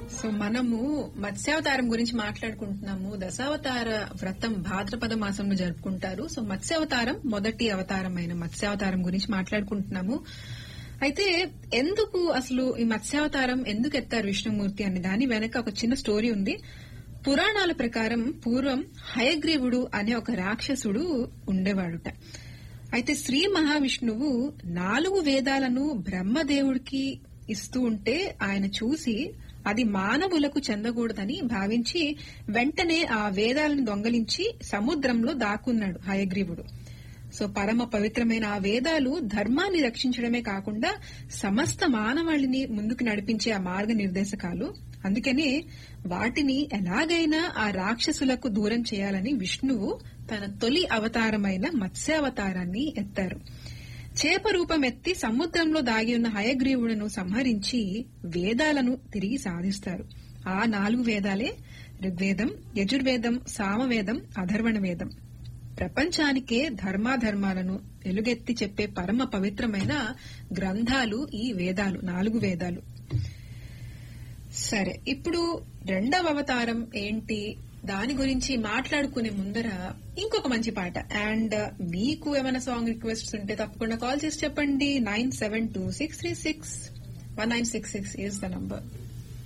so మనము మత్స్యావతారం గురించి మాట్లాడుకుంటున్నాము దశావతార వ్రతం భాద్రపద మాసంలో జరుపుకుంటారు సో మత్స్యావతారం మొదటి అవతారమైన మత్స్యావతారం గురించి మాట్లాడుకుంటున్నాము అయితే ఎందుకు అసలు ఈ మత్స్యావతారం ఎందుకు ఎత్తారు విష్ణుమూర్తి అనే దాని వెనక ఒక చిన్న స్టోరీ ఉంది పురాణాల ప్రకారం పూర్వం హయగ్రీవుడు అనే ఒక రాక్షసుడు ఉండేవాడుట అయితే శ్రీ మహావిష్ణువు నాలుగు వేదాలను బ్రహ్మదేవుడికి ఇస్తూ ఉంటే ఆయన చూసి అది మానవులకు చెందకూడదని భావించి వెంటనే ఆ వేదాలను దొంగలించి సముద్రంలో దాక్కున్నాడు హయగ్రీవుడు సో పరమ పవిత్రమైన ఆ వేదాలు ధర్మాన్ని రక్షించడమే కాకుండా సమస్త మానవాళిని ముందుకు నడిపించే ఆ మార్గ నిర్దేశకాలు అందుకనే వాటిని ఎలాగైనా ఆ రాక్షసులకు దూరం చేయాలని విష్ణువు తన తొలి అవతారమైన మత్స్యావతారాన్ని ఎత్తారు చేప రూపం ఎత్తి సముద్రంలో దాగి ఉన్న హయగ్రీవులను సంహరించి వేదాలను తిరిగి సాధిస్తారు ఆ నాలుగు వేదాలే ఋగ్వేదం యజుర్వేదం సామవేదం అధర్వణ వేదం ప్రపంచానికే ధర్మాధర్మాలను వెలుగెత్తి చెప్పే పరమ పవిత్రమైన గ్రంథాలు ఈ వేదాలు నాలుగు వేదాలు సరే ఇప్పుడు రెండవ అవతారం ఏంటి దాని గురించి మాట్లాడుకునే ముందర ఇంకొక మంచి పాట అండ్ మీకు ఏమైనా సాంగ్ రిక్వెస్ట్స్ ఉంటే తప్పకుండా కాల్ చేసి చెప్పండి nine seven two six three six one nine six six is the number